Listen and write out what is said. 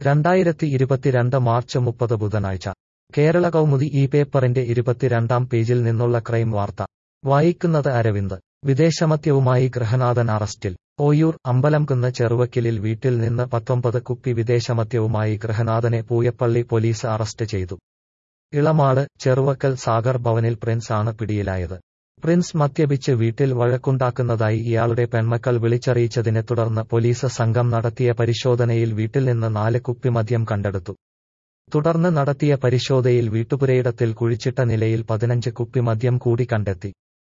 രണ്ടായിരത്തി ഇരുപത്തിരണ്ട് മാർച്ച് മുപ്പത് ബുധനാഴ്ച കേരള കൗമുദി ഈ പേപ്പറിന്റെ ഇരുപത്തിരണ്ടാം പേജിൽ നിന്നുള്ള ക്രൈം വാർത്ത വായിക്കുന്നത് അരവിന്ദ് വിദേശമദ്യവുമായി ഗൃഹനാഥൻ അറസ്റ്റിൽ ഓയൂർ അമ്പലംകുന്ന് ചെറുവക്കിലിൽ വീട്ടിൽ നിന്ന് പത്തൊമ്പത് കുപ്പി വിദേശമദ്യവുമായി ഗൃഹനാഥനെ പൂയപ്പള്ളി പോലീസ് അറസ്റ്റ് ചെയ്തു ഇളമാട് ചെറുവക്കൽ സാഗർ ഭവനിൽ പ്രിൻസ് ആണ് പിടിയിലായത് പ്രിൻസ് മദ്യപിച്ച് വീട്ടിൽ വഴക്കുണ്ടാക്കുന്നതായി ഇയാളുടെ പെൺമക്കൾ വിളിച്ചറിയിച്ചതിനെ തുടർന്ന് പോലീസ് സംഘം നടത്തിയ പരിശോധനയിൽ വീട്ടിൽ നിന്ന് നാല് കുപ്പി മദ്യം കണ്ടെടുത്തു തുടർന്ന് നടത്തിയ പരിശോധനയിൽ വീട്ടുപുരയിടത്തിൽ കുഴിച്ചിട്ട നിലയിൽ പതിനഞ്ച് കുപ്പി മദ്യം കൂടി കണ്ടെത്തി